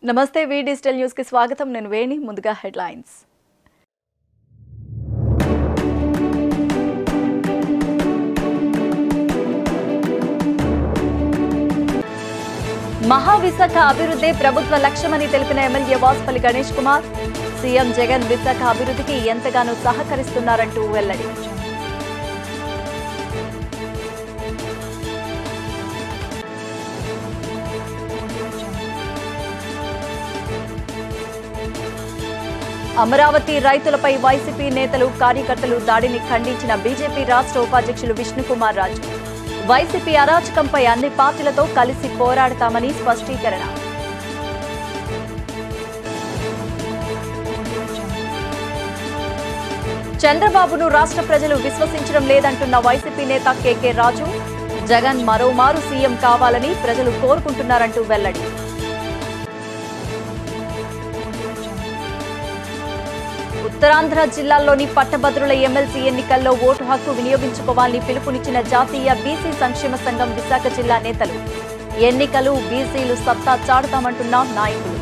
నమస్తే వి digital news కి స్వాగతం నేను వేణి ముందుగా హెడ్లైన్స్ మహావిశాఖ అభివృద్ధి ప్రభుత్వ లక్ష్యమని తెలిపిన ఎమ్మెల్యే వాసుపల్లి గణేష్ కుమార్ సీఎం జగన్ విశాఖ అభివృద్ధికి ఎంతగానో సహకరిస్తున్నారంటూ వెల్లడి అమరావతి రైతులపై వైసీపీ నేతలు కార్యకర్తలు దాడిని ఖండించిన బీజేపీ రాష్ట్ర ఉపాధ్యక్షులు విష్ణుకుమార్ రాజు వైసీపీ అరాచకంపై అన్ని పార్టీలతో కలిసి పోరాడతామని స్పష్టీకరణ చంద్రబాబును రాష్ట్ర ప్రజలు విశ్వసించడం లేదంటున్న వైసీపీ నేత కేకే రాజు జగన్ మరోమారు సీఎం కావాలని ప్రజలు కోరుకుంటున్నారంటూ వెల్లడి ఉత్తరాంధ్ర జిల్లాల్లోని పట్టభద్రుల ఎమ్మెల్సీ ఎన్నికల్లో ఓటు హక్కు వినియోగించుకోవాలని పిలుపునిచ్చిన జాతీయ బీసీ సంక్షేమ సంఘం విశాఖ జిల్లా నేతలు ఎన్నికలు బీసీలు సత్తా చాటుతామంటున్న నాయకులు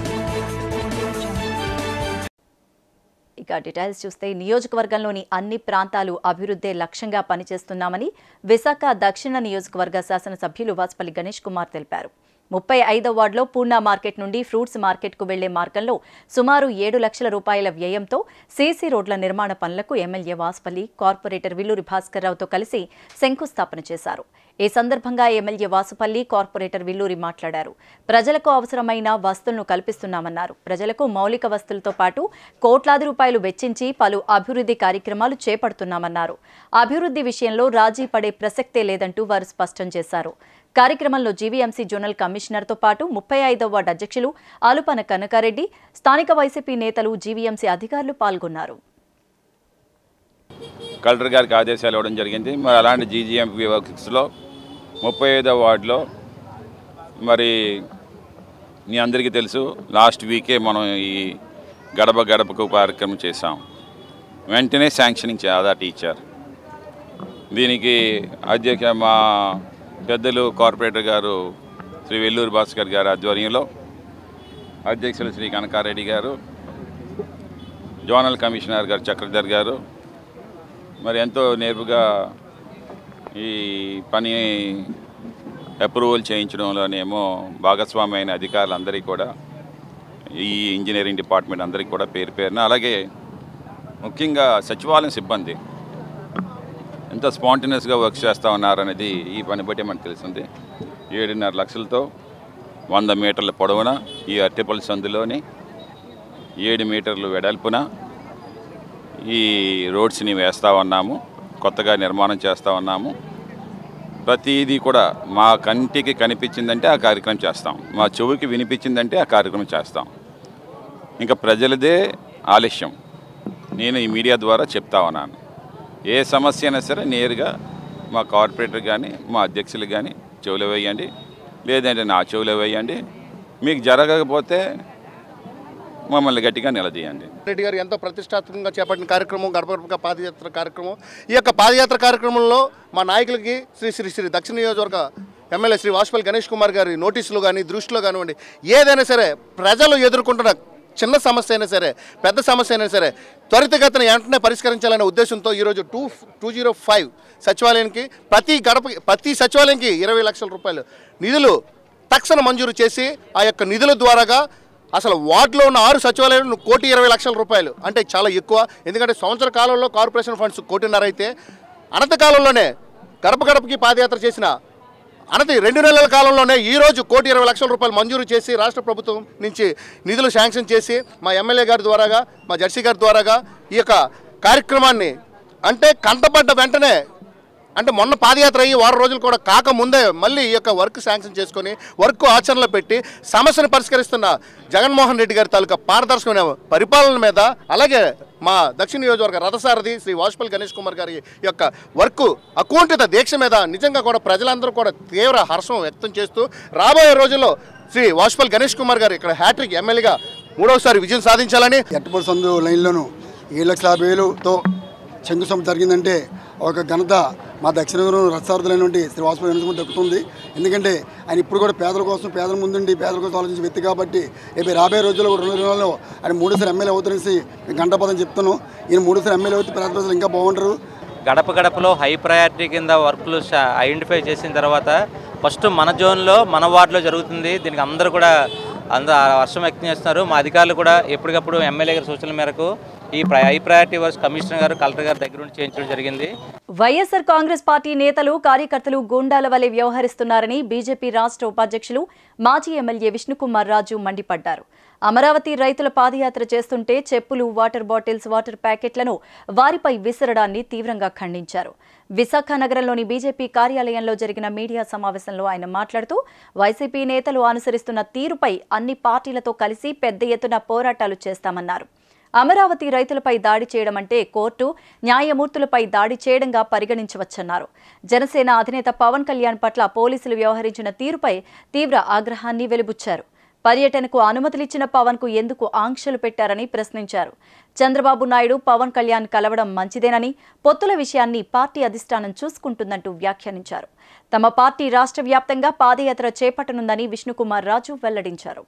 ఇక డీటెయిల్స్ చూస్తే నియోజకవర్గంలోని అన్ని ప్రాంతాలు అభివృద్ధే లక్ష్యంగా పనిచేస్తున్నామని విశాఖ దక్షిణ నియోజకవర్గ శాసనసభ్యులు వాసుపల్లి గణేష్ కుమార్ తెలిపారు ముప్పై ఐదవ వార్డులో పూర్ణ మార్కెట్ నుండి ఫ్రూట్స్ మార్కెట్కు వెళ్లే మార్గంలో సుమారు ఏడు లక్షల రూపాయల వ్యయంతో సీసీ రోడ్ల నిర్మాణ పనులకు ఎమ్మెల్యే వాసుపల్లి కార్పొరేటర్ విల్లూరి భాస్కర్రావుతో కలిసి శంకుస్థాపన చేశారు ఈ సందర్భంగా ఎమ్మెల్యే వాసుపల్లి కార్పొరేటర్ విల్లూరి మాట్లాడారు ప్రజలకు అవసరమైన వస్తువులను కల్పిస్తున్నామన్నారు ప్రజలకు మౌలిక వస్తువులతో పాటు కోట్లాది రూపాయలు వెచ్చించి పలు అభివృద్ధి కార్యక్రమాలు చేపడుతున్నామన్నారు అభివృద్ధి విషయంలో రాజీ పడే ప్రసక్తే లేదంటూ వారు స్పష్టం చేశారు కార్యక్రమంలో జీవీఎంసీ జోనల్ కమిషనర్తో పాటు ముప్పై ఐదవ వార్డు అధ్యక్షులు ఆలుపన కనకారెడ్డి స్థానిక వైసీపీ నేతలు జీవీఎంసీ అధికారులు పాల్గొన్నారు కలెక్టర్ గారికి ఆదేశాలు ఇవ్వడం జరిగింది మరి అలాంటి జీజీఎంపీ వర్క్స్లో ముప్పై ఐదో వార్డులో మరి మీ అందరికీ తెలుసు లాస్ట్ వీకే మనం ఈ గడప గడపకు కార్యక్రమం చేశాం వెంటనే శాంక్షనింగ్ ఆదా టీచర్ దీనికి అధ్యక్ష మా పెద్దలు కార్పొరేటర్ గారు శ్రీ వెల్లూరు భాస్కర్ గారి ఆధ్వర్యంలో అధ్యక్షులు శ్రీ కనకారెడ్డి గారు జోనల్ కమిషనర్ గారు చక్రధర్ గారు మరి ఎంతో నేర్పుగా ఈ పని అప్రూవల్ చేయించడంలోనేమో భాగస్వామి అయిన అధికారులందరికీ కూడా ఈ ఇంజనీరింగ్ డిపార్ట్మెంట్ అందరికీ కూడా పేరు పేరున అలాగే ముఖ్యంగా సచివాలయం సిబ్బంది ఎంత స్పాంటనియస్గా వర్క్ చేస్తూ ఉన్నారనేది ఈ పని బట్టి మనకు తెలిసింది ఏడున్నర లక్షలతో వంద మీటర్ల పొడవున ఈ అట్టిపల్లి సందులోని ఏడు మీటర్లు వెడల్పున ఈ రోడ్స్ని వేస్తూ ఉన్నాము కొత్తగా నిర్మాణం చేస్తూ ఉన్నాము ప్రతిదీ కూడా మా కంటికి కనిపించిందంటే ఆ కార్యక్రమం చేస్తాం మా చెవికి వినిపించిందంటే ఆ కార్యక్రమం చేస్తాం ఇంకా ప్రజలదే ఆలస్యం నేను ఈ మీడియా ద్వారా చెప్తా ఉన్నాను ఏ సమస్య అయినా సరే నేరుగా మా కార్పొరేటర్ కానీ మా అధ్యక్షులు కానీ చెవులు వేయండి లేదంటే నా చెవులు వేయండి మీకు జరగకపోతే మమ్మల్ని గట్టిగా నిలదీయండి రెడ్డి గారు ఎంతో ప్రతిష్టాత్మకంగా చేపట్టిన కార్యక్రమం గడప గడపగా పాదయాత్ర కార్యక్రమం ఈ యొక్క పాదయాత్ర కార్యక్రమంలో మా నాయకులకి శ్రీ శ్రీ శ్రీ దక్షిణ నియోజకవర్గ ఎమ్మెల్యే శ్రీ వాజ్పేయి గణేష్ కుమార్ గారి నోటీసులు కానీ దృష్టిలో కానివ్వండి ఏదైనా సరే ప్రజలు ఎదుర్కొంటున్న చిన్న సమస్య అయినా సరే పెద్ద సమస్య అయినా సరే త్వరితగతిన వెంటనే పరిష్కరించాలనే ఉద్దేశంతో ఈరోజు టూ టూ జీరో ఫైవ్ సచివాలయానికి ప్రతి గడప ప్రతి సచివాలయంకి ఇరవై లక్షల రూపాయలు నిధులు తక్షణ మంజూరు చేసి ఆ యొక్క నిధుల ద్వారాగా అసలు వార్డులో ఉన్న ఆరు సచివాలయాలు కోటి ఇరవై లక్షల రూపాయలు అంటే చాలా ఎక్కువ ఎందుకంటే సంవత్సర కాలంలో కార్పొరేషన్ ఫండ్స్ కోటిన్నర అయితే అనత కాలంలోనే గడప గడపకి పాదయాత్ర చేసిన అనతి రెండు నెలల కాలంలోనే ఈ రోజు కోటి ఇరవై లక్షల రూపాయలు మంజూరు చేసి రాష్ట్ర ప్రభుత్వం నుంచి నిధులు శాంక్షన్ చేసి మా ఎమ్మెల్యే గారి ద్వారాగా మా జడ్సీ గారి ద్వారాగా ఈ యొక్క కార్యక్రమాన్ని అంటే కంటపడ్డ వెంటనే అంటే మొన్న పాదయాత్ర అయ్యి వారం రోజులు కూడా కాకముందే మళ్ళీ ఈ యొక్క వర్క్ శాంక్షన్ చేసుకొని వర్క్ ఆచరణలో పెట్టి సమస్యను పరిష్కరిస్తున్న జగన్మోహన్ రెడ్డి గారి తాలూకా పారదర్శకమైన పరిపాలన మీద అలాగే మా దక్షిణ నియోజకవర్గ రథసారథి శ్రీ వాజ్పేయి గణేష్ కుమార్ గారి యొక్క వర్క్ అకుంఠిత దీక్ష మీద నిజంగా కూడా ప్రజలందరూ కూడా తీవ్ర హర్షం వ్యక్తం చేస్తూ రాబోయే రోజుల్లో శ్రీ వాజ్పేయి గణేష్ కుమార్ గారు ఇక్కడ హ్యాట్రిక్ ఎమ్మెల్యేగా మూడవసారి విజయం సాధించాలని ఎట్టపడి సందు లైన్లోను ఏడు లక్షల యాభై వేలుతో శంకుస్థాపన జరిగిందంటే ఒక ఘనత మా దక్షిణ రథసారథులైనటువంటి శ్రీ వాసుపల్లి గణేష్ కుమార్ దక్కుతుంది ఎందుకంటే ఆయన ఇప్పుడు కూడా పేదల కోసం పేదల ముందుండి పేదల కోసం ఆలోచించే వ్యక్తి కాబట్టి రేపు రాబోయే రోజుల్లో కూడా రెండు నెలల్లో ఆయన మూడోసారి ఎమ్మెల్యే అవుతారనేసి మేము గంటపదం చెప్తున్నాం ఈయన మూడోసారి ఎమ్మెల్యే అవుతే పేద ప్రజలు ఇంకా బాగుంటారు గడప గడపలో హై ప్రయారిటీ కింద వర్క్లు ఐడెంటిఫై చేసిన తర్వాత ఫస్ట్ మన జోన్లో మన వార్డులో జరుగుతుంది దీనికి అందరూ కూడా అందరూ వర్షం వ్యక్తం చేస్తున్నారు మా అధికారులు కూడా ఎప్పటికప్పుడు ఎమ్మెల్యే గారి సూచనల మేరకు ఈ ప్ర- హై ప్రయారిటీ వర్క్స్ కమిషనర్ గారు కలెక్టర్ గారి దగ్గర నుండి చేయించడం జరిగింది వైఎస్ఆర్ కాంగ్రెస్ పార్టీ నేతలు కార్యకర్తలు గూండాల వలె వ్యవహరిస్తున్నారని బీజేపీ రాష్ట్ర ఉపాధ్యక్షులు మాజీ ఎమ్మెల్యే విష్ణుకుమార్ రాజు మండిపడ్డారు అమరావతి రైతుల పాదయాత్ర చేస్తుంటే చెప్పులు వాటర్ బాటిల్స్ వాటర్ ప్యాకెట్లను వారిపై విసరడాన్ని తీవ్రంగా ఖండించారు విశాఖ నగరంలోని బీజేపీ కార్యాలయంలో జరిగిన మీడియా సమావేశంలో ఆయన మాట్లాడుతూ వైసీపీ నేతలు అనుసరిస్తున్న తీరుపై అన్ని పార్టీలతో కలిసి పెద్ద ఎత్తున పోరాటాలు చేస్తామన్నారు అమరావతి రైతులపై దాడి చేయడం అంటే కోర్టు న్యాయమూర్తులపై దాడి చేయడంగా పరిగణించవచ్చన్నారు జనసేన అధినేత పవన్ కళ్యాణ్ పట్ల పోలీసులు వ్యవహరించిన తీరుపై తీవ్ర ఆగ్రహాన్ని వెలుబుచ్చారు పర్యటనకు అనుమతులిచ్చిన పవన్ కు ఎందుకు ఆంక్షలు పెట్టారని ప్రశ్నించారు చంద్రబాబు నాయుడు పవన్ కళ్యాణ్ కలవడం మంచిదేనని పొత్తుల విషయాన్ని పార్టీ అధిష్టానం చూసుకుంటుందంటూ వ్యాఖ్యానించారు తమ పార్టీ రాష్ట్ర వ్యాప్తంగా పాదయాత్ర చేపట్టనుందని విష్ణుకుమార్ రాజు వెల్లడించారు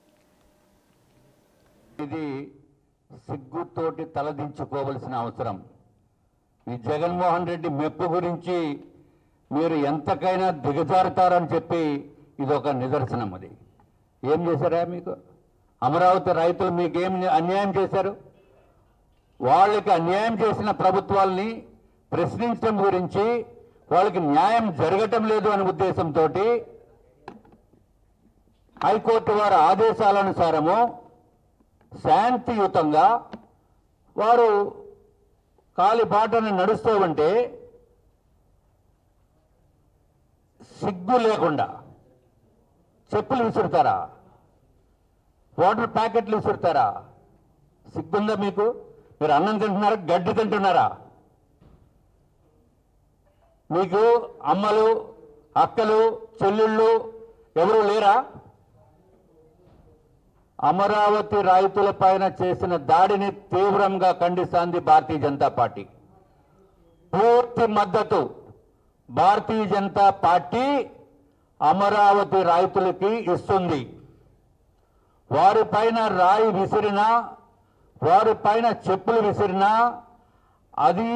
ఇది సిగ్గుతోటి తలదించుకోవలసిన అవసరం ఈ జగన్మోహన్ రెడ్డి మెప్పు గురించి మీరు ఎంతకైనా దిగజారుతారని చెప్పి ఇది ఒక నిదర్శనం అది ఏం చేశారా మీకు అమరావతి రైతులు మీకు ఏం అన్యాయం చేశారు వాళ్ళకి అన్యాయం చేసిన ప్రభుత్వాల్ని ప్రశ్నించడం గురించి వాళ్ళకి న్యాయం జరగటం లేదు అనే ఉద్దేశంతో హైకోర్టు వారి ఆదేశాలనుసారము శాంతియుతంగా వారు కాలిబాటను నడుస్తూ ఉంటే సిగ్గు లేకుండా చెప్పులు విసురుతారా వాటర్ ప్యాకెట్లు విసురుతారా సిగ్గుందా మీకు మీరు అన్నం తింటున్నారా గడ్డి తింటున్నారా మీకు అమ్మలు అక్కలు చెల్లెళ్ళు ఎవరు లేరా అమరావతి రైతుల పైన చేసిన దాడిని తీవ్రంగా ఖండిస్తోంది భారతీయ జనతా పార్టీ పూర్తి మద్దతు భారతీయ జనతా పార్టీ అమరావతి రైతులకి ఇస్తుంది వారిపైన రాయి విసిరినా వారిపైన చెప్పులు విసిరినా అది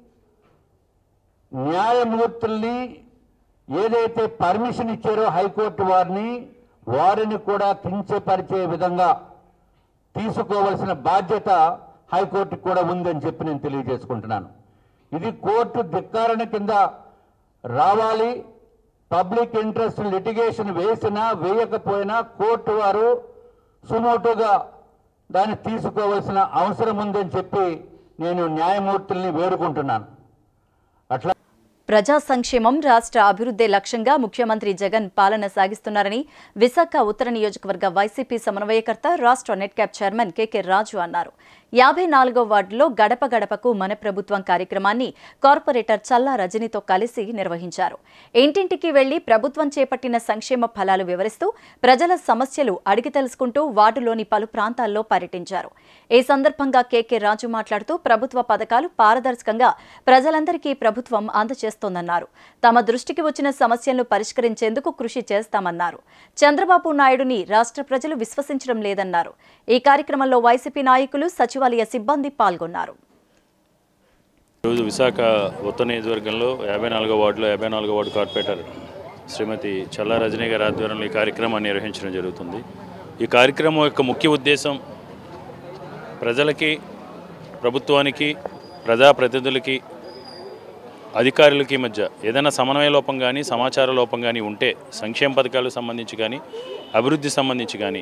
న్యాయమూర్తుల్ని ఏదైతే పర్మిషన్ ఇచ్చారో హైకోర్టు వారిని వారిని కూడా కించపరిచే విధంగా తీసుకోవలసిన బాధ్యత హైకోర్టుకు కూడా ఉందని చెప్పి నేను తెలియజేసుకుంటున్నాను ఇది కోర్టు ధిక్కారణ కింద రావాలి పబ్లిక్ ఇంట్రెస్ట్ లిటిగేషన్ వేసినా వేయకపోయినా కోర్టు వారు సుమోటోగా దాన్ని తీసుకోవాల్సిన అవసరం ఉందని చెప్పి నేను న్యాయమూర్తుల్ని వేడుకుంటున్నాను అట్లా ప్రజా సంక్షేమం రాష్ట్ర అభివృద్ధి లక్ష్యంగా ముఖ్యమంత్రి జగన్ పాలన సాగిస్తున్నారని విశాఖ ఉత్తర నియోజకవర్గ వైసీపీ సమన్వయకర్త రాష్ట్ర Nedcap chairman KK Raju అన్నారు యాభై నాలుగో వార్డులో గడప గడపకు మన ప్రభుత్వం కార్యక్రమాన్ని కార్పొరేటర్ చల్లా రజనితో కలిసి నిర్వహించారు ఇంటింటికి వెళ్లి ప్రభుత్వం చేపట్టిన సంక్షేమ ఫలాలు వివరిస్తూ ప్రజల సమస్యలు అడిగి తెలుసుకుంటూ వార్డులోని పలు ప్రాంతాల్లో పర్యటించారు ఈ సందర్భంగా కెకే రాజు మాట్లాడుతూ ప్రభుత్వ పథకాలు పారదర్శకంగా ప్రజలందరికీ ప్రభుత్వం అందజేస్తోందన్నారు తమ దృష్టికి వచ్చిన సమస్యలను పరిష్కరించేందుకు కృషి చేస్తామన్నారు చంద్రబాబు నాయుడుని రాష్ట్ర ప్రజలు విశ్వసించడం లేదన్నారు ఈ కార్యక్రమంలో వైసీపీ నాయకులు సచివాలయ సిబ్బంది పాల్గొన్నారు ఈరోజు విశాఖ ఉత్తర నియోజకవర్గంలో యాభై నాలుగో వార్డులో యాభై నాలుగో వార్డు కార్పొరేటర్ శ్రీమతి చల్లా రజనీ గారి ఆధ్వర్యంలో ఈ కార్యక్రమాన్ని నిర్వహించడం జరుగుతుంది ఈ కార్యక్రమం యొక్క ముఖ్య ఉద్దేశం ప్రజలకి ప్రభుత్వానికి ప్రజాప్రతినిధులకి అధికారులకి మధ్య ఏదైనా సమన్వయ లోపం కానీ సమాచార లోపం కానీ ఉంటే సంక్షేమ పథకాలకు సంబంధించి కానీ అభివృద్ధి సంబంధించి కానీ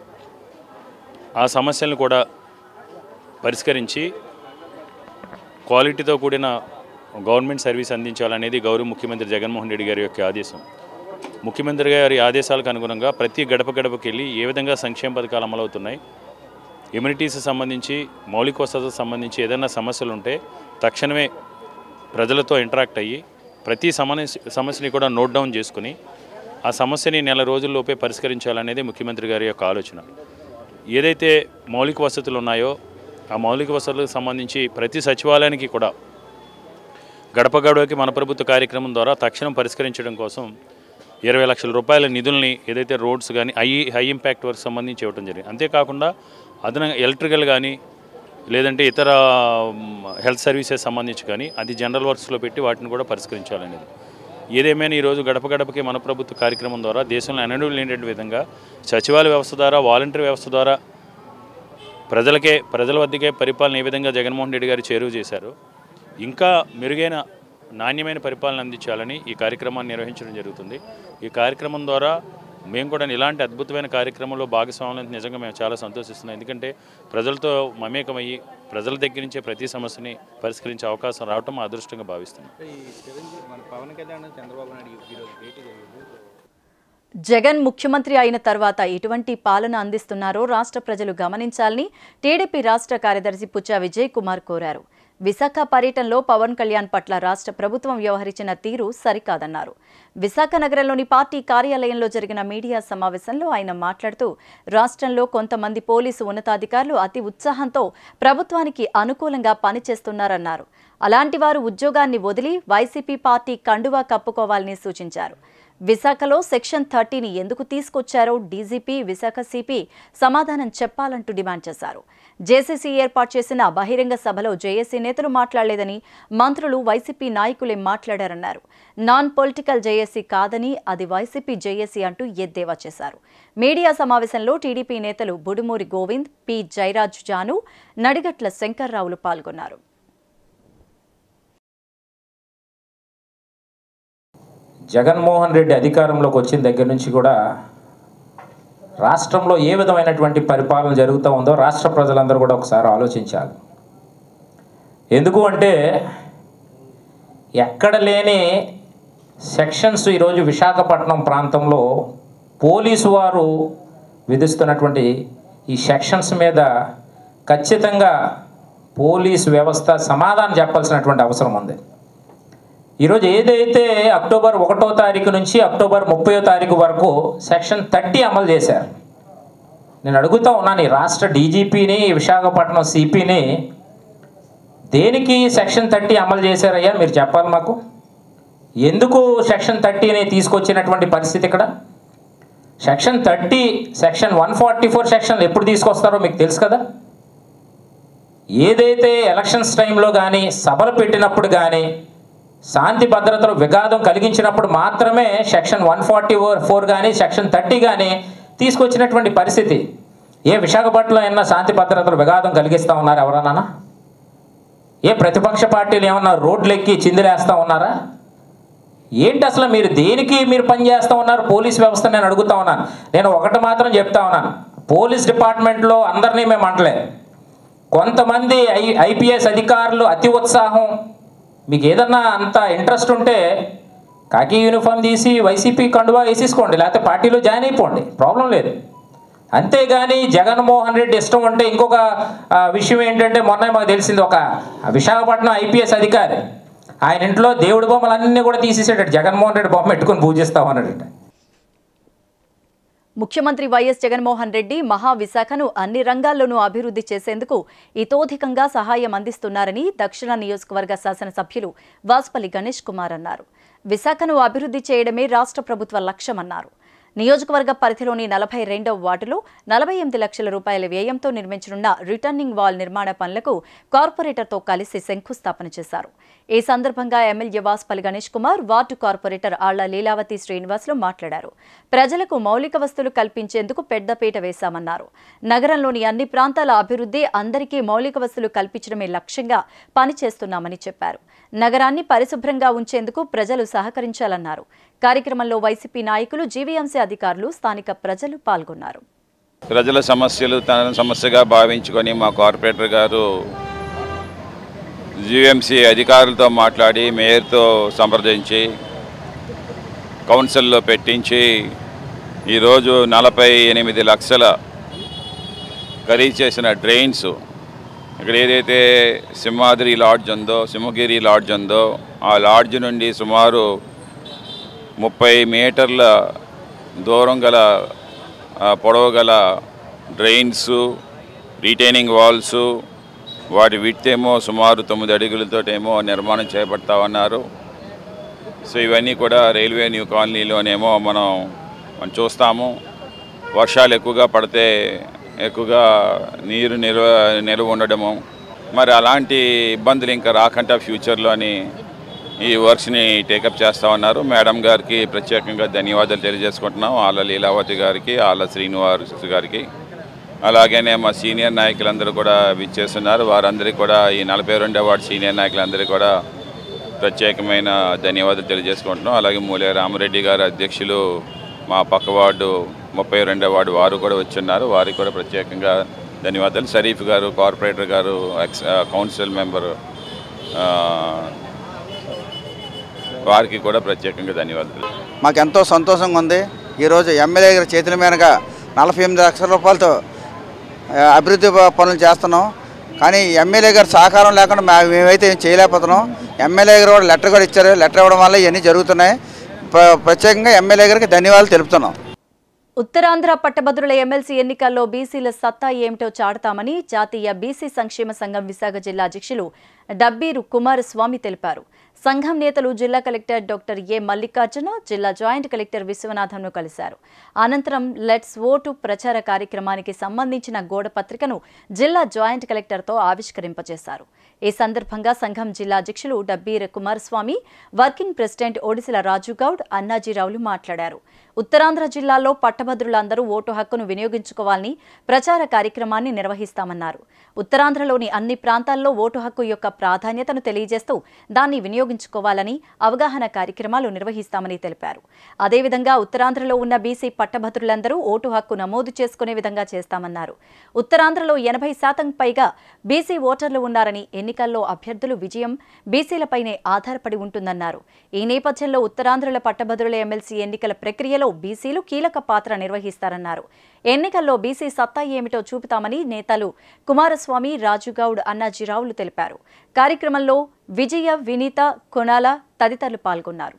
ఆ సమస్యలను కూడా పరిష్కరించి క్వాలిటీతో కూడిన గవర్నమెంట్ సర్వీస్ అందించాలనేది గౌరవ ముఖ్యమంత్రి జగన్మోహన్ రెడ్డి గారి యొక్క ఆదేశం ముఖ్యమంత్రి గారి ఆదేశాలకు అనుగుణంగా ప్రతి గడప గడపకి వెళ్ళి ఏ విధంగా సంక్షేమ పథకాలు అమలవుతున్నాయి ఇమ్యూనిటీస్ సంబంధించి మౌలిక వసతులకు సంబంధించి ఏదైనా సమస్యలు ఉంటే తక్షణమే ప్రజలతో ఇంటరాక్ట్ అయ్యి ప్రతి సమస్య సమస్యని కూడా నోట్ డౌన్ చేసుకుని ఆ సమస్యని నెల రోజుల్లోపే పరిష్కరించాలనేది ముఖ్యమంత్రి గారి యొక్క ఆలోచన ఏదైతే మౌలిక వసతులు ఉన్నాయో ఆ మౌలిక వసతులకు సంబంధించి ప్రతి సచివాలయానికి కూడా గడప గడవకి మన ప్రభుత్వ కార్యక్రమం ద్వారా తక్షణం పరిష్కరించడం కోసం ఇరవై లక్షల రూపాయల నిధుల్ని ఏదైతే రోడ్స్ కానీ హై హై ఇంపాక్ట్ వర్క్ సంబంధించి ఇవ్వడం జరిగింది అంతేకాకుండా అదనంగా ఎలక్ట్రికల్ కానీ లేదంటే ఇతర మ్, హెల్త్ సర్వీసెస్ సంబంధించి కానీ అది జనరల్ వర్క్స్లో పెట్టి వాటిని కూడా పరిష్కరించాలనేది ఏదేమైనా ఈరోజు గడప గడపకి మన ప్రభుత్వ కార్యక్రమం ద్వారా దేశంలో ఎన్నడూ లేనటువంటి విధంగా సచివాలయ వ్యవస్థ ద్వారా వాలంటరీ వ్యవస్థ ద్వారా ప్రజలకే ప్రజల వద్దకే పరిపాలన ఏ విధంగా జగన్మోహన్ రెడ్డి గారు చేరువ చేశారు ఇంకా మెరుగైన నాణ్యమైన పరిపాలన అందించాలని ఈ కార్యక్రమాన్ని నిర్వహించడం జరుగుతుంది ఈ కార్యక్రమం ద్వారా మేము కూడా ఇలాంటి అద్భుతమైన కార్యక్రమంలో భాగస్వామ్యం నిజంగా మేము చాలా సంతోషిస్తున్నాం ఎందుకంటే ప్రజలతో మమేకమయ్యి ప్రజల దగ్గర నుంచే ప్రతి సమస్యని పరిష్కరించే అవకాశం రావటం మా అదృష్టంగా భావిస్తున్నాం జగన్ ముఖ్యమంత్రి అయిన తర్వాత ఎటువంటి పాలన అందిస్తున్నారో రాష్ట్ర ప్రజలు గమనించాలని టీడీపీ రాష్ట్ర కార్యదర్శి పుచ్చా విజయ్ కుమార్ కోరారు విశాఖ పర్యటనలో పవన్ కళ్యాణ్ పట్ల రాష్ట్ర ప్రభుత్వం వ్యవహరించిన తీరు సరికాదన్నారు విశాఖ నగరంలోని పార్టీ కార్యాలయంలో జరిగిన మీడియా సమావేశంలో ఆయన మాట్లాడుతూ రాష్ట్రంలో కొంతమంది పోలీసు ఉన్నతాధికారులు అతి ఉత్సాహంతో ప్రభుత్వానికి అనుకూలంగా పనిచేస్తున్నారన్నారు అలాంటి వారు ఉద్యోగాన్ని వదిలి వైసీపీ పార్టీ కండువా కప్పుకోవాలని సూచించారు విశాఖలో సెక్షన్ థర్టీని ఎందుకు తీసుకొచ్చారో డీజీపీ విశాఖ సిపి సమాధానం చెప్పాలంటూ డిమాండ్ చేశారు జేసీసీ ఏర్పాటు చేసిన బహిరంగ సభలో జేఏసీ నేతలు మాట్లాడలేదని మంత్రులు వైసీపీ నాయకులే మాట్లాడారన్నారు నాన్ పొలిటికల్ జేఏసీ కాదని అది వైసీపీ జేఏసీ అంటూ ఎద్దేవా చేశారు మీడియా సమావేశంలో టీడీపీ నేతలు బుడుమూరి గోవింద్ పి జయరాజ్ జాను నడిగట్ల శంకర్రావులు పాల్గొన్నారు జగన్మోహన్ రెడ్డి అధికారంలోకి వచ్చిన దగ్గర నుంచి కూడా రాష్ట్రంలో ఏ విధమైనటువంటి పరిపాలన జరుగుతూ ఉందో రాష్ట్ర ప్రజలందరూ కూడా ఒకసారి ఆలోచించాలి ఎందుకు అంటే ఎక్కడ లేని సెక్షన్స్ ఈరోజు విశాఖపట్నం ప్రాంతంలో పోలీసు వారు విధిస్తున్నటువంటి ఈ సెక్షన్స్ మీద ఖచ్చితంగా పోలీసు వ్యవస్థ సమాధానం చెప్పాల్సినటువంటి అవసరం ఉంది ఈరోజు ఏదైతే అక్టోబర్ ఒకటో తారీఖు నుంచి అక్టోబర్ ముప్పయో తారీఖు వరకు సెక్షన్ థర్టీ అమలు చేశారు నేను అడుగుతా ఉన్నాను ఈ రాష్ట్ర డీజీపీని విశాఖపట్నం సిపిని దేనికి సెక్షన్ థర్టీ అమలు చేశారయ్యా మీరు చెప్పాలి మాకు ఎందుకు సెక్షన్ థర్టీని తీసుకొచ్చినటువంటి పరిస్థితి ఇక్కడ section thirty section one forty four సెక్షన్లు ఎప్పుడు తీసుకొస్తారో మీకు తెలుసు కదా ఏదైతే ఎలక్షన్స్ టైంలో కానీ సభలు పెట్టినప్పుడు కానీ శాంతి భద్రతలు విఘాతం కలిగించినప్పుడు మాత్రమే సెక్షన్ వన్ ఫార్టీ ఫోర్ కానీ సెక్షన్ థర్టీ కానీ తీసుకొచ్చినటువంటి పరిస్థితి ఏ విశాఖపట్నంలో ఏమన్నా శాంతి భద్రతలు విఘాతం కలిగిస్తూ ఉన్నారు ఎవరన్నా ఏ ప్రతిపక్ష పార్టీలు ఏమన్నా రోడ్లు ఎక్కి చిందిలేస్తూ ఉన్నారా ఏంటి అసలు మీరు దేనికి మీరు పనిచేస్తూ ఉన్నారు పోలీస్ వ్యవస్థ నేను అడుగుతా ఉన్నాను నేను ఒకటి మాత్రం చెప్తా ఉన్నాను పోలీస్ డిపార్ట్మెంట్లో అందరినీ మేము అంటలేదు కొంతమంది ఐ ఐపీఎస్ అధికారులు అతి ఉత్సాహం మీకు ఏదన్నా అంత ఇంట్రెస్ట్ ఉంటే కాకి యూనిఫామ్ తీసి వైసీపీ కండువా వేసేసుకోండి లేకపోతే పార్టీలో జాయిన్ అయిపోండి ప్రాబ్లం లేదు అంతేగాని జగన్మోహన్ రెడ్డి ఇష్టం అంటే ఇంకొక ఆ, విషయం ఏంటంటే మొన్న మాకు తెలిసింది ఒక విశాఖపట్నం ఐపీఎస్ అధికారి ఆయన ఇంట్లో దేవుడి బొమ్మలు అన్నీ కూడా తీసేసాడు జగన్మోహన్ రెడ్డి బొమ్మ పెట్టుకొని పూజిస్తాం అన్నాడు ముఖ్యమంత్రి వైఎస్ జగన్మోహన్ రెడ్డి మహా విశాఖను అన్ని రంగాల్లోనూ అభివృద్ధి చేసేందుకు ఇతోధికంగా సహాయం అందిస్తున్నారని దక్షిణ నియోజకవర్గ శాసనసభ్యులు వాస్పల్లి గణేష్ కుమార్ అన్నారు విశాఖను అభివృద్ధి చేయడమే రాష్ట్ర ప్రభుత్వ లక్ష్యమన్నారు నియోజకవర్గ పరిధిలోని నలభై రెండవ వార్డులో నలభై ఎనిమిది లక్షల రూపాయల వ్యయంతో నిర్మించనున్న రిటర్నింగ్ వాల్ నిర్మాణ పనులకు కార్పొరేటర్తో కలిసి శంకుస్థాపన చేశారు ఈ సందర్భంగా MLA Vasupalli Ganesh Kumar ward corporator Alla Leelavathi Srinivasulu మాట్లాడారు ప్రజలకు మౌలిక వస్తువులు కల్పించేందుకు పెద్దపీట వేశామన్నారు నగరంలోని అన్ని ప్రాంతాల అభివృద్ధి అందరికీ మౌలిక వస్తువులు కల్పించడమే లక్ష్యంగా పనిచేస్తున్నామని చెప్పారు నగరాన్ని పరిశుభ్రంగా ఉంచేందుకు ప్రజలు సహకరించాలన్నారు కార్యక్రమంలో వైసీపీ నాయకులు జీవీఎంసీ అధికారులు స్థానిక ప్రజలు పాల్గొన్నారు ప్రజల సమస్యలు తన సమస్యగా భావించుకొని మా కార్పొరేటర్ గారు జీఎంసీ అధికారులతో మాట్లాడి మేయర్తో సంప్రదించి కౌన్సిల్లో పెట్టించి ఈరోజు నలభై ఎనిమిది లక్షల ఖరీదు చేసిన డ్రైన్స్ ఇక్కడ ఏదైతే సింహాద్రి లాడ్జ్ ఉందో సింహగిరి లాడ్జ్ ఉందో ఆ లాడ్జ్ నుండి సుమారు ముప్పై మీటర్ల దూరం గల ఆ, పొడవు గల డ్రైన్స్ రీటైనింగ్ వాల్స్ వాటి విడ్త్ ఏమో సుమారు తొమ్మిది అడుగులతోటేమో నిర్మాణం చేపడతా ఉన్నారు సో ఇవన్నీ కూడా రైల్వే న్యూ కాలనీలోనేమో మనం మనం చూస్తాము వర్షాలు ఎక్కువగా పడితే ఎక్కువగా నీరు నిల్వ నిల్వ ఉండడము మరి అలాంటి ఇబ్బందులు ఇంకా రాకుండా ఫ్యూచర్లోని ఈ వర్క్స్ని టేకప్ చేస్తూ ఉన్నారు మేడం గారికి ప్రత్యేకంగా ధన్యవాదాలు తెలియజేసుకుంటున్నాం ఆళ్ళ లీలావతి గారికి ఆళ్ళ శ్రీనివాస్ గారికి అలాగనే మా సీనియర్ నాయకులందరూ కూడా విచ్చేస్తున్నారు వారందరికీ కూడా ఈ నలభై రెండో వార్డు సీనియర్ నాయకులందరికీ కూడా ప్రత్యేకమైన ధన్యవాదాలు తెలియజేసుకుంటున్నాం అలాగే మూలే రామరెడ్డి గారు అధ్యక్షులు మా పక్క వార్డు ముప్పై రెండో వార్డు వారు కూడా వచ్చున్నారు వారికి కూడా ప్రత్యేకంగా ధన్యవాదాలు షరీఫ్ గారు కార్పొరేటర్ గారు ఎక్స్ ఆ, కౌన్సిల్ మెంబర్ ఆ, వారికి కూడా ప్రత్యేకంగా ధన్యవాదాలు మాకు ఎంతో సంతోషంగా ఉంది ఈరోజు ఎమ్మెల్యే గారి చేతుల మీదుగా నలభై ఎనిమిది లక్షల రూపాయలతో ఆ, అభివృద్ధి ప- పనులు చేస్తున్నాం కానీ ఎమ్మెల్యే గారి సహకారం లేకుండా మా- మేమైతే ఏం చేయలేకపోతున్నాం ఎమ్మెల్యే గారు కూడా లెటర్ కూడా ఇచ్చారు లెటర్ ఇవ్వడం వల్ల ఇవన్నీ జరుగుతున్నాయి ప్ర- ప్రత్యేకంగా ఎమ్మెల్యే గారికి ధన్యవాదాలు తెలుపుతున్నాం ఉత్తరాంధ్ర పట్టభద్రుల ఎమ్మెల్సీ ఎన్నికల్లో బీసీల సత్తా ఏమిటో చాడతామని జాతీయ బీసీ సంక్షేమ సంఘం విశాఖ జిల్లా అధ్యక్షులు డబ్బీరు కుమారస్వామి తెలిపారు సంఘం నేతలు జిల్లా కలెక్టర్ డాక్టర్ ఏ మల్లికార్జున జిల్లా జాయింట్ కలెక్టర్ విశ్వనాథంను కలిశారు అనంతరం లెట్స్ ఓటు ప్రచార కార్యక్రమానికి సంబంధించిన గోడ పత్రికను జిల్లా జాయింట్ కలెక్టర్తో ఆవిష్కరింపజేశారు ఈ సందర్భంగా సంఘం జిల్లా అధ్యక్షులు డబ్బీర కుమారస్వామి వర్కింగ్ ప్రెసిడెంట్ ఒడిశల రాజుగౌడ్ అన్నాజీరావులు మాట్లాడారు ఉత్తరాంధ్ర జిల్లాలో పట్టభద్రులందరూ ఓటు హక్కును వినియోగించుకోవాలని ప్రచార కార్యక్రమాన్ని నిర్వహిస్తామన్నారు ఉత్తరాంధ్రలోని అన్ని ప్రాంతాల్లో ఓటు హక్కు యొక్క ప్రాధాన్యతను తెలియజేస్తూ దాన్ని వినియోగించుకోవాలని అవగాహన కార్యక్రమాలు నిర్వహిస్తామని తెలిపారు అదేవిధంగా ఉత్తరాంధ్రలో ఉన్న బీసీ పట్టభద్రులందరూ ఓటు హక్కు నమోదు చేసుకునే విధంగా చేస్తామన్నారు ఉత్తరాంధ్రలో ఎనభై శాతం పైగా బీసీ ఓటర్లు ఉన్నారని ఎన్నికల్లో అభ్యర్థులు విజయం బీసీలపైనే ఆధారపడి ఉంటుందన్నారు ఈ నేపథ్యంలో ఉత్తరాంధ్రుల పట్టభద్రుల ఎమ్మెల్సీ ఎన్నికల ప్రక్రియలో బీసీలు కీలక పాత్ర నిర్వహిస్తారన్నారు ఎన్నికల్లో బీసీ సత్తా ఏమిటో చూపుతామని నేతలు కుమారస్వామి రాజుగౌడ్ అన్నాజీరావులు తెలిపారు కార్యక్రమంలో విజయ వినీత కొనాల తదితరులు పాల్గొన్నారు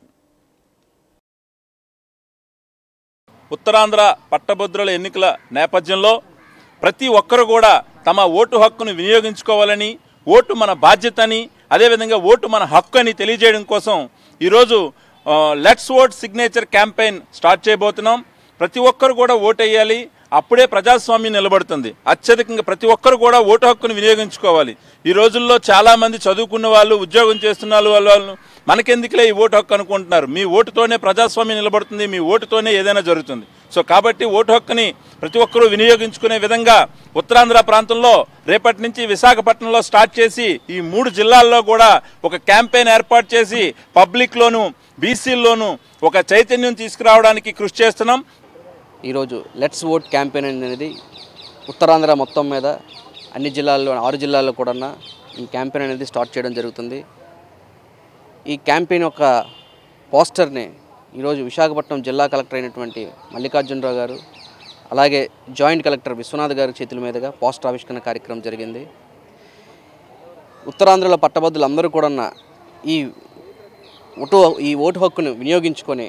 ఉత్తరాంధ్ర పట్టభద్రుల ఎన్నికల నేపథ్యంలో ప్రతి ఒక్కరు కూడా తమ ఓటు హక్కును వినియోగించుకోవాలని ఓటు మన బాధ్యతని అదేవిధంగా ఓటు మన హక్కు అని తెలియజేయడం కోసం ఈరోజు let's vote signature campaign start చేయబోతున్నాం ప్రతి ఒక్కరు కూడా ఓటు వేయాలి అప్పుడే ప్రజాస్వామ్యం నిలబడుతుంది అత్యధికంగా ప్రతి ఒక్కరు కూడా ఓటు హక్కును వినియోగించుకోవాలి ఈ రోజుల్లో చాలా మంది చదువుకున్న వాళ్ళు ఉద్యోగం చేస్తున్న వాళ్ళు వాళ్ళు మనకెందుకులే ఈ ఓటు హక్కు అనుకుంటున్నారు మీ ఓటుతోనే ప్రజాస్వామ్యం నిలబడుతుంది మీ ఓటుతోనే ఏదైనా జరుగుతుంది సో కాబట్టి ఓటు హక్కుని ప్రతి ఒక్కరూ వినియోగించుకునే విధంగా ఉత్తరాంధ్ర ప్రాంతంలో రేపటి నుంచి విశాఖపట్నంలో స్టార్ట్ చేసి ఈ మూడు జిల్లాల్లో కూడా ఒక క్యాంపెయిన్ ఏర్పాటు చేసి పబ్లిక్లోను బీసీల్లోనూ ఒక చైతన్యం తీసుకురావడానికి కృషి చేస్తున్నాం ఈరోజు లెట్స్ ఓట్ క్యాంపెయిన్ అనేది ఉత్తరాంధ్ర మొత్తం మీద అన్ని జిల్లాల్లో ఆరు జిల్లాల్లో కూడా ఈ క్యాంపెయిన్ అనేది స్టార్ట్ చేయడం జరుగుతుంది ఈ క్యాంపెయిన్ యొక్క పోస్టర్ని ఈరోజు విశాఖపట్నం జిల్లా కలెక్టర్ అయినటువంటి మల్లికార్జునరావు గారు అలాగే జాయింట్ కలెక్టర్ విశ్వనాథ్ గారి చేతుల మీదుగా పోస్టర్ ఆవిష్కరణ కార్యక్రమం జరిగింది ఉత్తరాంధ్రలో పట్టభద్రులు అందరూ కూడా ఈ ఓటు ఈ ఓటు హక్కును వినియోగించుకొని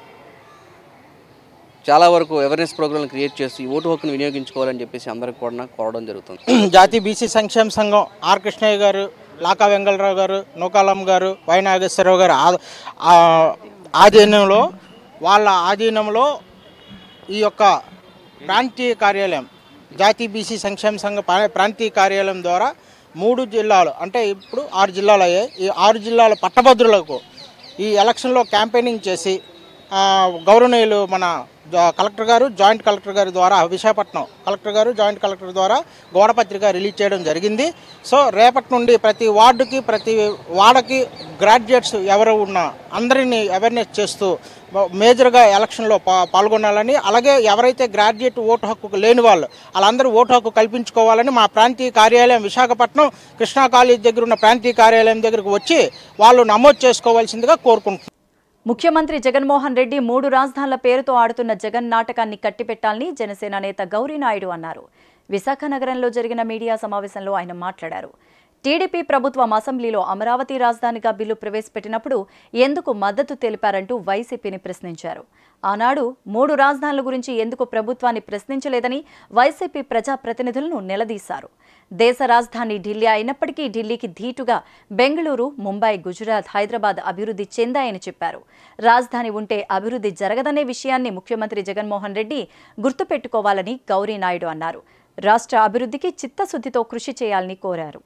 చాలా వరకు అవేర్నెస్ ప్రోగ్రాంలు క్రియేట్ చేసి ఈ ఓటు హక్కును వినియోగించుకోవాలని చెప్పేసి అందరికి కూడా కోరడం జరుగుతుంది జాతీయ బీసీ సంక్షేమ సంఘం ఆర్ కృష్ణయ్య గారు లాకా వెంగళరావు గారు నూకాలం గారు వై నాగేశ్వరరావు గారు ఆ- ఆ ఆధీనంలో వాళ్ళ ఆధీనంలో ఈ యొక్క ప్రాంతీయ కార్యాలయం జాతీయ బీసీ సంక్షేమ సంఘ ప్రా- ప్రాంతీయ కార్యాలయం ద్వారా మూడు జిల్లాలు అంటే ఇప్పుడు ఆరు జిల్లాలు అయ్యాయి ఈ ఆరు జిల్లాల పట్టభద్రులకు ఈ ఎలక్షన్లో క్యాంపెయినింగ్ చేసి ఆ, గౌరవనీయులు మన జా- కలెక్టర్ గారు జాయింట్ కలెక్టర్ గారి ద్వారా విశాఖపట్నం కలెక్టర్ గారు జాయింట్ కలెక్టర్ ద్వారా గోడపత్రిక రిలీజ్ చేయడం జరిగింది సో రేపటి నుండి ప్రతి వార్డుకి ప్రతి వాడకి గ్రాడ్యుయేట్స్ ఎవరు ఉన్నా అందరినీ అవేర్నెస్ చేస్తూ మ- మేజర్గా ఎలక్షన్లో పా పాల్గొనాలని అలాగే ఎవరైతే గ్రాడ్యుయేట్ ఓటు హక్కు లేని వాళ్ళు వాళ్ళందరూ ఓటు హక్కు కల్పించుకోవాలని మా ప్రాంతీయ కార్యాలయం విశాఖపట్నం కృష్ణా కాలేజ్ దగ్గర ఉన్న ప్రాంతీయ కార్యాలయం దగ్గరకు వచ్చి వాళ్ళు నమోదు చేసుకోవాల్సిందిగా కోరుకుంటున్నాం ముఖ్యమంత్రి జగన్మోహన్ రెడ్డి మూడు రాజధానుల పేరుతో ఆడుతున్న జగన్ నాటకాన్ని కట్టిపెట్టాలని జనసేన నేత గౌరీనాయుడు అన్నారు విశాఖ నగరంలో జరిగిన మీడియా సమావేశంలో ఆయన మాట్లాడారు టీడీపీ ప్రభుత్వం అసెంబ్లీలో అమరావతి రాజధానిగా బిల్లు ప్రవేశపెట్టినప్పుడు ఎందుకు మద్దతు తెలిపారంటూ వైసీపీని ప్రశ్నించారు ఆనాడు మూడు రాజధానుల గురించి ఎందుకు ప్రభుత్వాన్ని ప్రశ్నించలేదని వైసీపీ ప్రజాప్రతినిధులను నిలదీశారు దేశ రాజధాని ఢిల్లీ అయినప్పటికీ ఢిల్లీకి ధీటుగా బెంగళూరు ముంబై గుజరాత్ హైదరాబాద్ అభివృద్ధి చెందాయని చెప్పారు రాజధాని ఉంటే అభివృద్ధి జరగదనే విషయాన్ని ముఖ్యమంత్రి జగన్మోహన్ రెడ్డి గుర్తుపెట్టుకోవాలని గౌరీనాయుడు అన్నారు రాష్ట్ర అభివృద్ధికి చిత్తశుద్ధితో కృషి చేయాలని కోరారు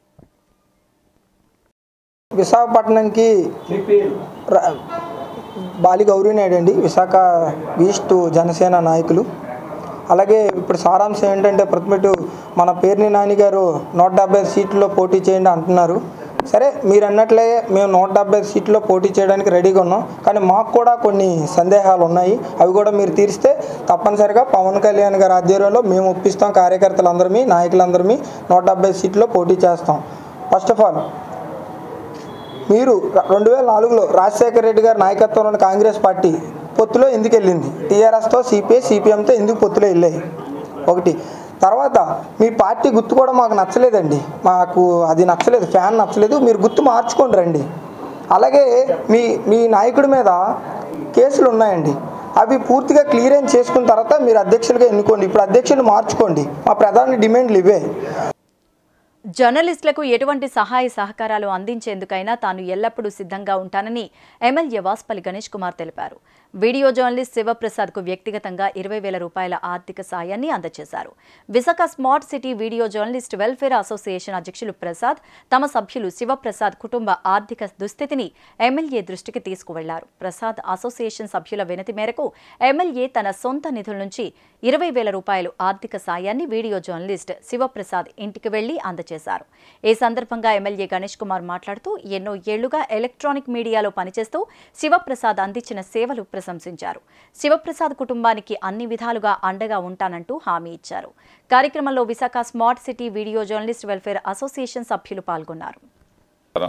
విశాఖపట్నంకి ర- బాలి గౌరీనాయుడు అండి విశాఖ ఈస్ట్ జనసేన నాయకులు అలాగే ఇప్పుడు సారాంశం ఏంటంటే ప్రతిమెటు మన పేర్ని నాని గారు నూట డెబ్బై సీట్లలో పోటీ చేయండి అంటున్నారు సరే మీరు అన్నట్లే మేము నూట డెబ్బై సీట్లో పోటీ చేయడానికి రెడీగా ఉన్నాం కానీ మాకు కూడా కొన్ని సందేహాలు ఉన్నాయి అవి కూడా మీరు తీరిస్తే తప్పనిసరిగా పవన్ కళ్యాణ్ గారి ఆధ్వర్యంలో మేము ఒప్పిస్తాం కార్యకర్తలందరిమీ నాయకులందరిమీ నూట డెబ్బై సీట్లో పోటీ చేస్తాం ఫస్ట్ ఆఫ్ ఆల్ మీరు రెండు వేల నాలుగులో రాజశేఖర రెడ్డి గారి నాయకత్వంలోని కాంగ్రెస్ పార్టీ పొత్తులో ఎందుకు వెళ్ళింది టీఆర్ఎస్తో సిపిఐ సిపిఎంతో ఎందుకు పొత్తులో వెళ్ళాయి ఒకటి తర్వాత మీ పార్టీ గుర్తు కూడా మాకు నచ్చలేదండి మాకు అది నచ్చలేదు ఫ్యాన్ నచ్చలేదు మీరు గుర్తు మార్చుకోండి రండి అలాగే మీ మీ నాయకుడి మీద కేసులు ఉన్నాయండి అవి పూర్తిగా క్లియరెన్స్ చేసుకున్న తర్వాత మీరు అధ్యక్షులుగా ఎన్నుకోండి ఇప్పుడు అధ్యక్షులు మార్చుకోండి మా ప్రధాన డిమాండ్లు ఇవే జర్నలిస్టులకు ఎటువంటి సహాయ సహకారాలు అందించేందుకైనా తాను ఎల్లప్పుడూ సిద్ధంగా ఉంటానని ఎమ్మెల్యే వాస్పల్లి గణేష్ కుమార్ తెలిపారు వీడియో జర్నలిస్ట్ శివప్రసాద్కు వ్యక్తిగతంగా ఇరవై వేల రూపాయల ఆర్థిక సాయాన్ని అందజేశారు Visakha smart city video journalist welfare association అధ్యక్షులు ప్రసాద్ తమ సభ్యులు శివప్రసాద్ కుటుంబ ఆర్థిక దుస్థితిని ఎమ్మెల్యే దృష్టికి తీసుకువెళ్లారు ప్రసాద్ అసోసియేషన్ సభ్యుల వినతి మేరకు ఎమ్మెల్యే తన సొంత నిధుల నుంచి ఇరవై వేల రూపాయలు ఆర్థిక సాయాన్ని వీడియో జర్నలిస్ట్ శివప్రసాద్ ఇంటికి వెళ్లి అందజేశారు ఈ సందర్భంగా ఎమ్మెల్యే గణేష్ కుమార్ మాట్లాడుతూ ఎన్నో ఏళ్లుగా ఎలక్ట్రానిక్ మీడియాలో పనిచేస్తూ శివప్రసాద్ అందించిన సేవలు ప్రశంసించారు శివప్రసాద్ కుటుంబానికి అన్ని విధాలుగా అండగా ఉంటానంటూ హామీ ఇచ్చారు కార్యక్రమంలో Visakha smart city video journalist welfare association సభ్యులు పాల్గొన్నారు నమస్కారం.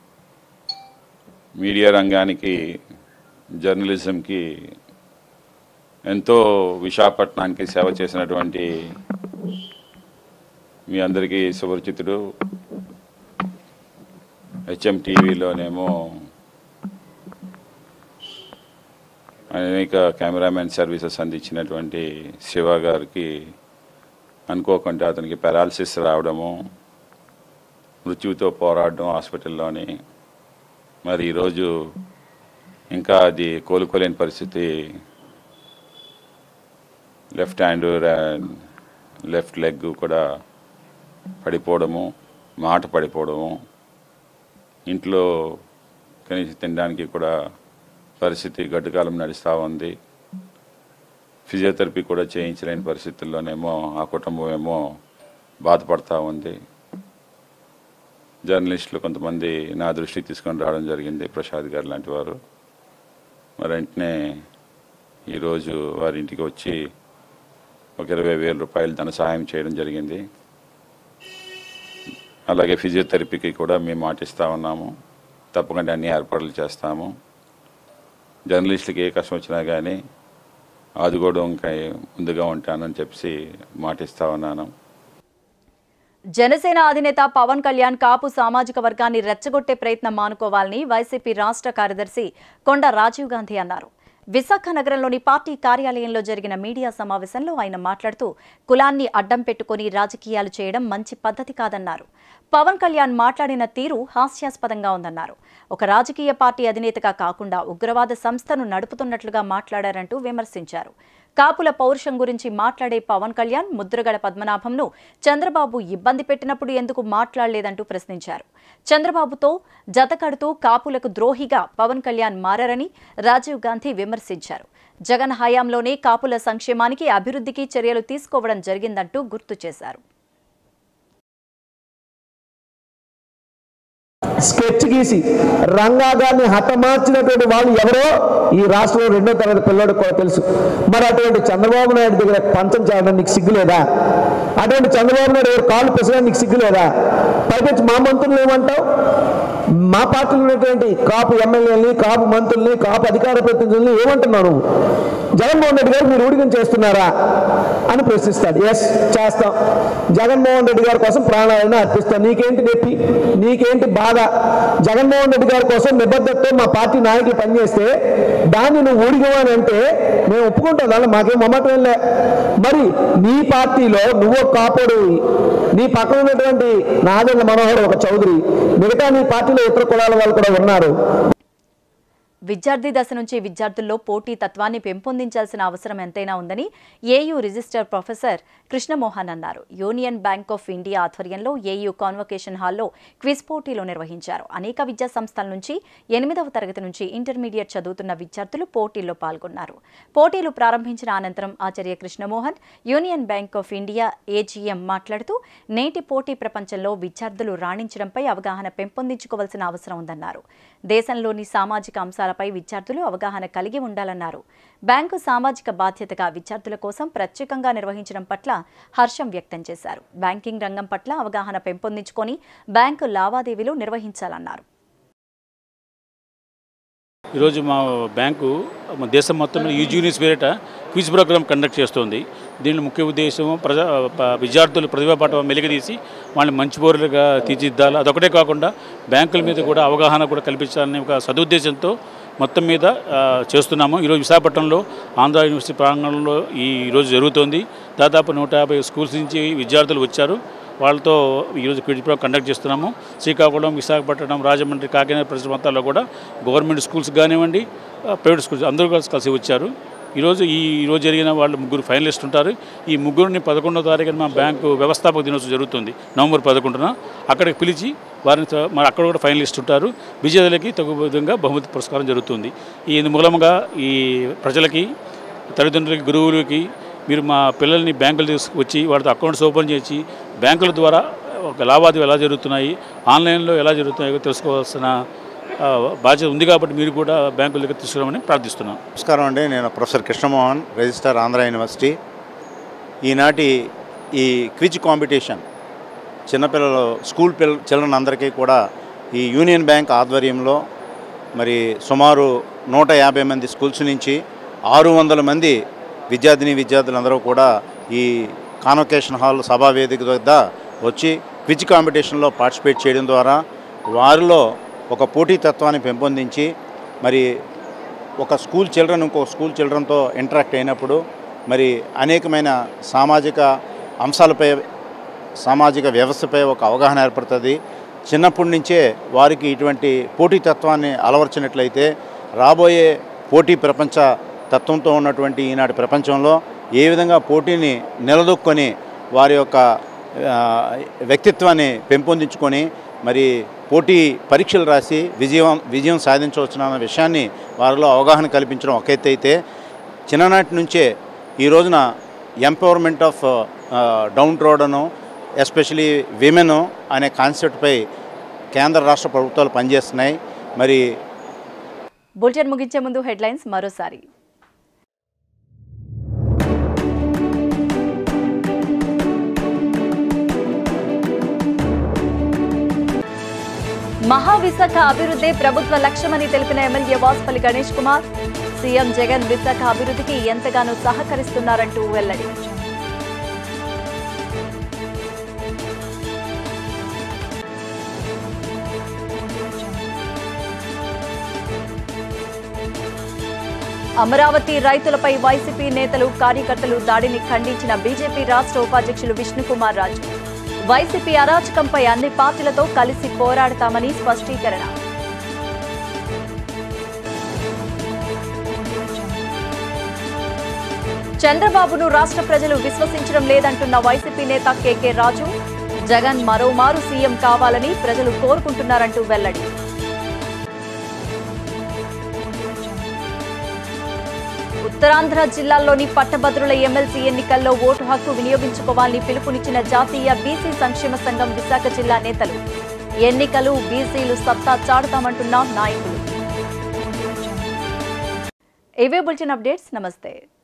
మీడియా రంగానికి జర్నలిజంకి ఎంతో విశాఖపట్నానికి సేవ చేసినటువంటి మీ అందరికీ సుపరిచితుడు హెచ్ఎం టీవీలోనేమో అనేక కెమెరామెన్ సర్వీసెస్ అందించినటువంటి శివ గారికి అనుకోకుండా అతనికి పెరాలసిస్ రావడము మృత్యువుతో పోరాడడం హాస్పిటల్లోని మరి ఈరోజు ఇంకా అది కోలుకోలేని పరిస్థితి లెఫ్ట్ హ్యాండ్ లెఫ్ట్ లెగ్ కూడా పడిపోవడము మాట పడిపోవడము ఇంట్లో కనీసం తినడానికి కూడా పరిస్థితి గడ్డుకాలం నడుస్తూ ఉంది ఫిజియోథెరపీ కూడా చేయించలేని పరిస్థితుల్లోనేమో ఆ కుటుంబం ఏమో బాధపడతా ఉంది జర్నలిస్టులు కొంతమంది నా దృష్టికి తీసుకొని రావడం జరిగింది ప్రసాద్ గారు లాంటి వారు మరి వెంటనే ఈరోజు వారి ఇంటికి వచ్చి ఒక ఇరవై వేల రూపాయలు ధన సహాయం చేయడం జరిగింది అలాగే ఫిజియోథెరపీకి కూడా మేము మాటిస్తూ ఉన్నాము తప్పకుండా అన్ని ఏర్పాట్లు చేస్తాము జర్నలిస్టులకి ఏ కష్టం వచ్చినా కానీ ఆదుకోవడం ఇంకా ముందుగా ఉంటానని చెప్పి మాటిస్తూ ఉన్నాను జనసేన అధినేత పవన్ కళ్యాణ్ కాపు సామాజిక వర్గాన్ని రెచ్చగొట్టే ప్రయత్నం మానుకోవాలని వైసీపీ రాష్ట్ర కార్యదర్శి కొండ రాజీవ్ గాంధీ అన్నారు విశాఖ నగరంలోని పార్టీ కార్యాలయంలో జరిగిన మీడియా సమావేశంలో ఆయన మాట్లాడుతూ కులాన్ని అడ్డం పెట్టుకుని రాజకీయాలు చేయడం మంచి పద్ధతి కాదన్నారు పవన్ కళ్యాణ్ మాట్లాడిన తీరు హాస్యాస్పదంగా ఉందన్నారు ఒక రాజకీయ పార్టీ అధినేతగా కాకుండా ఉగ్రవాద సంస్థను నడుపుతున్నట్లుగా మాట్లాడారంటూ విమర్శించారు కాపుల పౌరుషం గురించి మాట్లాడే పవన్ కళ్యాణ్ ముద్రగడ పద్మనాభంను చంద్రబాబు ఇబ్బంది పెట్టినప్పుడు ఎందుకు మాట్లాడలేదంటూ ప్రశ్నించారు చంద్రబాబుతో జతకడుతూ కాపులకు ద్రోహిగా పవన్ కళ్యాణ్ మారని రాజీవ్ గాంధీ విమర్శించారు జగన్ హయాంలోనే కాపుల సంక్షేమానికి అభివృద్ధికి చర్యలు తీసుకోవడం జరిగిందంటూ గుర్తు చేశారు స్కెచ్ గీసి రంగా గారిని హతమార్చినటువంటి వాళ్ళు ఎవరో ఈ రాష్ట్రంలో రెండో తరగతి పిల్లోడికి కూడా తెలుసు మరి అటువంటి చంద్రబాబు నాయుడు దగ్గర పంచం చేయడం నీకు సిగ్గు లేదా అటువంటి చంద్రబాబు నాయుడు దగ్గర కాలు పెసడానికి నీకు సిగ్గు లేదా పైపెచ్చి మా మంత్రులు ఏమంటావు మా పార్టీలో ఉన్నటువంటి కాపు ఎమ్మెల్యేలని కాపు మంత్రుల్ని కాపు అధికార ప్రతినిధుల్ని ఏమంటున్నావు నువ్వు జగన్మోహన్ రెడ్డి గారు మీరు ఊడిగం చేస్తున్నారా అని ప్రశ్నిస్తాడు ఎస్ చేస్తాం జగన్మోహన్ రెడ్డి గారి కోసం ప్రాణాలను అర్పిస్తాం నీకేంటి నొప్పి నీకేంటి బాధ జగన్మోహన్ రెడ్డి గారి కోసం నిబద్ధతతో మా పార్టీ నాయకులు పనిచేస్తే దాన్ని నువ్వు ఊడిగమని అంటే మేము ఒప్పుకుంటాం దానిలో మాకేం మమ్మటం లే మరి నీ పార్టీలో నువ్వు ఒక కాపోడు నీ పక్కన ఉన్నటువంటి నాదెండ్ల మనోహర్ ఒక చౌదరి మిగతా నీ పార్టీలో ఇతర కులాల వాళ్ళు కూడా ఉన్నారు విద్యార్థి దశ నుంచి విద్యార్థుల్లో పోటీ తత్వాన్ని పెంపొందించాల్సిన అవసరం ఎంతైనా ఉందని ఏయూ రిజిస్టర్ ప్రొఫెసర్ కృష్ణమోహన్ అన్నారు యూనియన్ బ్యాంక్ ఆఫ్ ఇండియా ఆధ్వర్యంలో ఏయూ కాన్వకేషన్ హాల్లో క్విజ్ పోటీలు నిర్వహించారు అనేక విద్యా సంస్థల నుంచి ఎనిమిదవ తరగతి నుంచి ఇంటర్మీడియట్ చదువుతున్న విద్యార్థులు పోటీల్లో పాల్గొన్నారు పోటీలు ప్రారంభించిన అనంతరం ఆచార్య Krishnamohan union bank of India AGM మాట్లాడుతూ నేటి పోటీ ప్రపంచంలో విద్యార్థులు రాణించడంపై అవగాహన పెంపొందించుకోవాల్సిన అవసరం ఉందన్నారు దేశంలోని సామాజిక అంశాలపై విద్యార్థులు అవగాహన కలిగి ఉండాలన్నారు బ్యాంకు సామాజిక బాధ్యతగా విద్యార్థుల కోసం ప్రత్యేకంగా నిర్వహించడం పట్ల హర్షం వ్యక్తం చేశారు బ్యాంకింగ్ రంగం పట్ల అవగాహన పెంపొందించుకొని బ్యాంకు లావాదేవీలు నిర్వహించాలన్నారు ఈరోజు మా బ్యాంకు మన దేశం మొత్తంలో ఈ జూనియర్స్ పేరిట క్విజ్ ప్రోగ్రామ్ కండక్ట్ చేస్తుంది దీని ముఖ్య ఉద్దేశం ప్రజా ప- విద్యార్థులు ప్రతిభా పటం మెలిగదీసి వాళ్ళని మంచి పౌరులుగా తీర్చిదిద్దాలి అదొకటే కాకుండా బ్యాంకుల మీద కూడా అవగాహన కూడా కల్పించాలనే ఒక సదుద్దేశంతో మొత్తం మీద ఆ, చేస్తున్నాము ఈరోజు విశాఖపట్నంలో ఆంధ్ర యూనివర్సిటీ ప్రాంగణంలో ఈ రోజు జరుగుతోంది దాదాపు నూట యాభై స్కూల్స్ నుంచి విద్యార్థులు వచ్చారు వాళ్ళతో ఈరోజు క్విజ్ ప్రోగ్రామ్ కండక్ట్ చేస్తున్నాము శ్రీకాకుళం విశాఖపట్నం రాజమండ్రి కాకినాడ పరిసర ప్రాంతాల్లో కూడా గవర్నమెంట్ స్కూల్స్ కానివ్వండి ఆ, ప్రైవేట్ స్కూల్స్ అందరూ కలిసి కలిసి వచ్చారు ఈరోజు ఈ ఈరోజు జరిగిన వాళ్ళు ముగ్గురు ఫైనలిస్ట్ ఉంటారు ఈ ముగ్గురిని పదకొండో తారీఖున మా బ్యాంకు వ్యవస్థాపక దినోత్సవం జరుగుతుంది నవంబర్ పదకొండున అక్కడికి పిలిచి వారిని త- మరి అక్కడ కూడా ఫైనలిస్ట్ ఉంటారు విజేతలకి తగు విధంగా బహుమతి పురస్కారం జరుగుతుంది ఈ మూలంగా ఈ ప్రజలకి తల్లిదండ్రులకి గురువులకి మీరు మా పిల్లల్ని బ్యాంకులు తీసుకొచ్చి వాటితో అకౌంట్స్ ఓపెన్ చేసి బ్యాంకుల ద్వారా ఒక లావాదేవీలు ఎలా జరుగుతున్నాయి ఆన్లైన్లో ఎలా జరుగుతున్నాయో తెలుసుకోవాల్సిన ఆ, బాధ్యత ఉంది కాబట్టి మీరు కూడా బ్యాంకుల దగ్గర తీసుకురామని ప్రార్థిస్తున్నాను నమస్కారం అండి నేను professor Krishnamohan register Andhra university ఈనాటి ఈ క్విజ్ కాంపిటీషన్ చిన్నపిల్లలు స్కూల్ పిల్ల చిల్డ్రన్ అందరికీ కూడా ఈ యూనియన్ బ్యాంక్ ఆధ్వర్యంలో మరి సుమారు నూట యాభై మంది స్కూల్స్ నుంచి ఆరు వందల మంది విద్యార్థిని విద్యార్థులందరూ కూడా ఈ కాన్వకేషన్ హాల్ సభా వేదిక వద్ద వచ్చి క్విజ్ కాంపిటీషన్లో పార్టిసిపేట్ చేయడం ద్వారా వారిలో ఒక పోటీతత్వాన్ని పెంపొందించి మరి ఒక స్కూల్ చిల్డ్రన్ ఇంకో స్కూల్ చిల్డ్రన్తో ఇంటరాక్ట్ అయినప్పుడు మరి అనేకమైన సామాజిక అంశాలపై సామాజిక వ్యవస్థపై ఒక అవగాహన ఏర్పడుతుంది చిన్నప్పటి నుంచే వారికి ఇటువంటి పోటీతత్వాన్ని అలవర్చినట్లయితే రాబోయే పోటీ ప్రపంచ తత్వంతో ఉన్నటువంటి ఈనాటి ప్రపంచంలో ఏ విధంగా పోటీని నిలదొక్కొని వారి యొక్క ఆ, వ్యక్తిత్వాన్ని పెంపొందించుకొని మరి పోటీ పరీక్షలు రాసి విజయం విజయం సాధించవచ్చునన్న విషయాన్ని వారిలో అవగాహన కల్పించడం ఒక ఎత్తు అయితే చిన్ననాటి నుంచే ఈ రోజున ఎంపవర్మెంట్ ఆఫ్ డౌన్ రోడ్ను ఎస్పెషలీ విమెన్ అనే కాన్సెప్ట్పై కేంద్ర రాష్ట్ర ప్రభుత్వాలు పనిచేస్తున్నాయి మరి బులెటిన్ ముగించే ముందు హెడ్లైన్స్ మరోసారి మహావిశాఖ అభివృద్ధి ప్రభుత్వ లక్ష్యమని తెలిపిన ఎమ్మెల్యే వాస్పల్లి గణేష్ కుమార్ సీఎం జగన్ విశాఖ అభివృద్ధికి ఎంతగానో సహకరిస్తున్నారంటూ వెల్లడి అమరావతి రైతులపై వైసీపీ నేతలు కార్యకర్తలు దాడిని ఖండించిన బీజేపీ రాష్ట్ర ఉపాధ్యక్షులు విష్ణుకుమార్ రాజు వైసీపీ అరాచకంపై అన్ని పార్టీలతో కలిసి పోరాడతామని స్పష్టీకరణ చంద్రబాబును రాష్ట్ర ప్రజలు విశ్వసించడం లేదంటున్న వైసీపీ నేత కేకే రాజు జగన్ మరోమారు సీఎం కావాలని ప్రజలు కోరుకుంటున్నారంటూ వెల్లడి ఉత్తరాంధ్ర జిల్లాల్లోని పట్టభద్రుల ఎమ్మెల్సీ ఎన్నికల్లో ఓటు హక్కు వినియోగించుకోవాలని పిలుపునిచ్చిన జాతీయ బీసీ సంక్షేమ సంఘం విశాఖ జిల్లా నేతలు ఎన్నికలు బీసీలు సత్తా చాటుతామంటున్న నాయకులు ఇవే బులెటిన్ అప్డేట్స్ నమస్తే